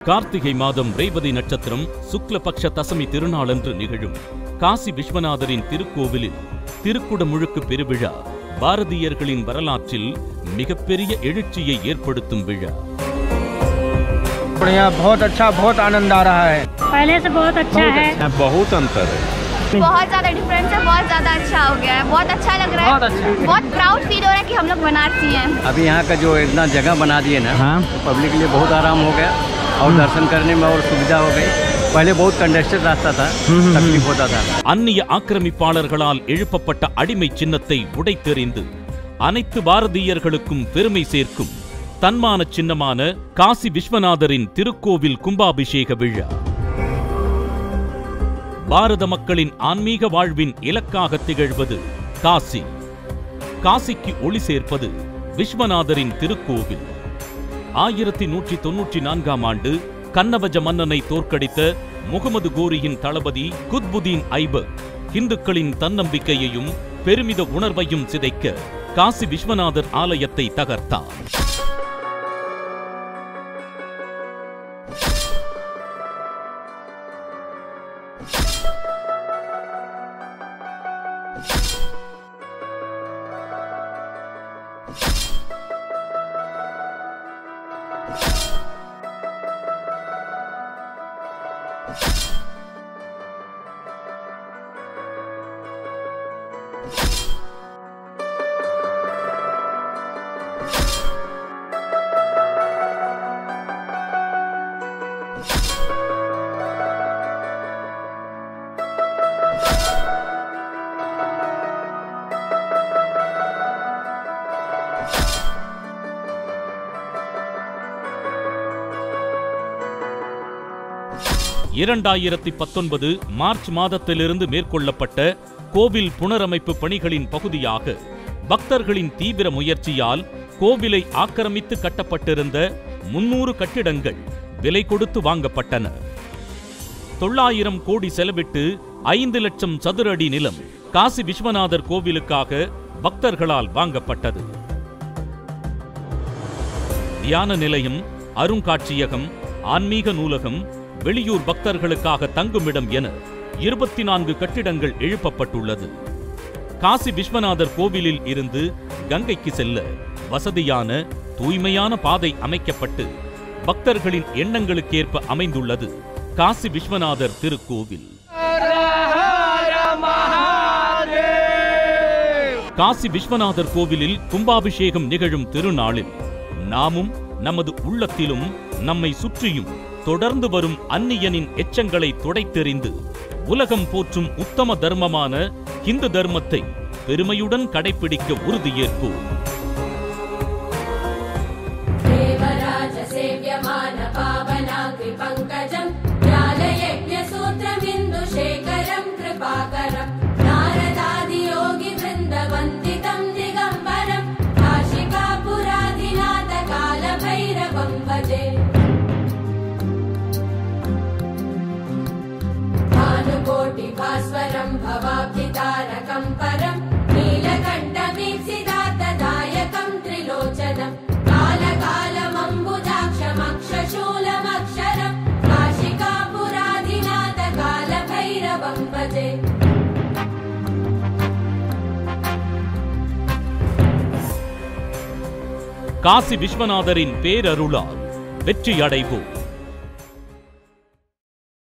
கார்த்திகை மாதம் ரேவதி நட்சத்திரம் சுக்லபக்ஷ தசமி திருநாளன்று நிகழும் காசி விஸ்வநாதரின் திருக்கோவிலில் திருக்குட முழுக்கு பெருவிழா பாரதியர்களின் வரலாற்றில் மிகப்பெரிய எழுச்சியை ஏற்படுத்தும் விழா बढ़िया बहुत अच्छा बहुत आनंद आ रहा है पहले से बहुत अच्छा है बहुत अंतर है बहुत ज्यादा डिफरेंस है बहुत ज्यादा अच्छा हो गया है बहुत अच्छा लग रहा है बहुत अच्छा। बहुत प्राउड फील हो रहा है कि हम लोग बनारसी हैं अभी यहाँ का जो इतना जगह बना दिए ना हाँ। तो पब्लिक के लिए बहुत आराम हो गया और दर्शन करने में और सुविधा हो गई पहले बहुत कंजेस्टेड रास्ता था तकलीफ होता था அந்நிய ஆக்கிரமிப்பாளர்களால் எழுப்பப்பட்ட அடிமை சின்னத்தை உடைத்தெறிந்து அனைத்து பாரதியர்களுக்கும் பெருமை சேர்க்கும் தன்மான சின்னமான காசி விஸ்வநாதரின் திருக்கோவில் கும்பாபிஷேக விழா பாரத மக்களின் ஆன்மீக வாழ்வின் இலக்காக திகழ்வது காசி காசிக்கு ஒளி சேர்ப்பது விஸ்வநாதரின் திருக்கோவில் ஆயிரத்தி நூற்றி தொன்னூற்றி நான்காம் ஆண்டு கன்னவஜ மன்னனை தோற்கடித்த முகமது கோரியின் தளபதி குத்புதீன் ஐபக் இந்துக்களின் தன்னம்பிக்கையையும் பெருமித உணர்வையும் சிதைக்க காசி விஸ்வநாதர் ஆலயத்தை தகர்த்தார் இரண்டாயிரத்தி பத்தொன்பது மார்ச் மாதத்திலிருந்து மேற்கொள்ளப்பட்ட கோவில் புனரமைப்பு பணிகளின் பகுதியாக பக்தர்களின் தீவிர முயற்சியால் கோவிலை ஆக்கிரமித்து கட்டப்பட்டிருந்த முன்னூறு கட்டிடங்கள் விலை கொடுத்து வாங்கப்பட்டன தொள்ளாயிரம் கோடி செலவிட்டு ஐந்து லட்சம் சதுர அடி நிலம் காசி விஸ்வநாதர் கோவிலுக்காக பக்தர்களால் வாங்கப்பட்டது தியான நிலையம் அருங்காட்சியகம் ஆன்மீக நூலகம் வெளியூர் பக்தர்களுக்காக தங்குமிடம் என இருபத்தி நான்கு கட்டிடங்கள் எழுப்பப்பட்டுள்ளது காசி விஸ்வநாதர் கோவிலில் இருந்து கங்கைக்கு செல்ல வசதியான தூய்மையான பாதை அமைக்கப்பட்டு பக்தர்களின் எண்ணங்களுக்கேற்ப அமைந்துள்ளது காசி விஸ்வநாதர் திருக்கோவில் காசி விஸ்வநாதர் கோவிலில் கும்பாபிஷேகம் நிகழும் திருநாளில் நாமும் நமது உள்ளத்திலும் நம்மை சுற்றியும் தொடர்ந்து வரும் அந்நியனின் எச்சங்களை துடைத்தெறிந்து உலகம் போற்றும் உத்தம தர்மமான இந்து தர்மத்தை பெருமையுடன் கடைபிடிக்க உறுதியேற்போம் देवराज सेव्यमान पावनाग्रिपङ्कजम् ज्ञानयज्ञसूत्रमिन्दुशेखरम् कृपाकरम् नारदादियोगिवृन्दवन्दितम् दिगम्बरम् काशिकापुराधिनाथकालभैरवम् भजे भानुकोटिभास्वरम् भवाब्धितारकम् परम् नीलकण्ठमीप्सिदातदायकम् त्रिलोचनम् कालकालमम्बुजाक्षमक्षशूलमक्षरम् काशिकापुराधिनाथकालभैरवम् भजे காசி விஸ்வநாதரின் பேரருளால் வெற்றி அடைவோம்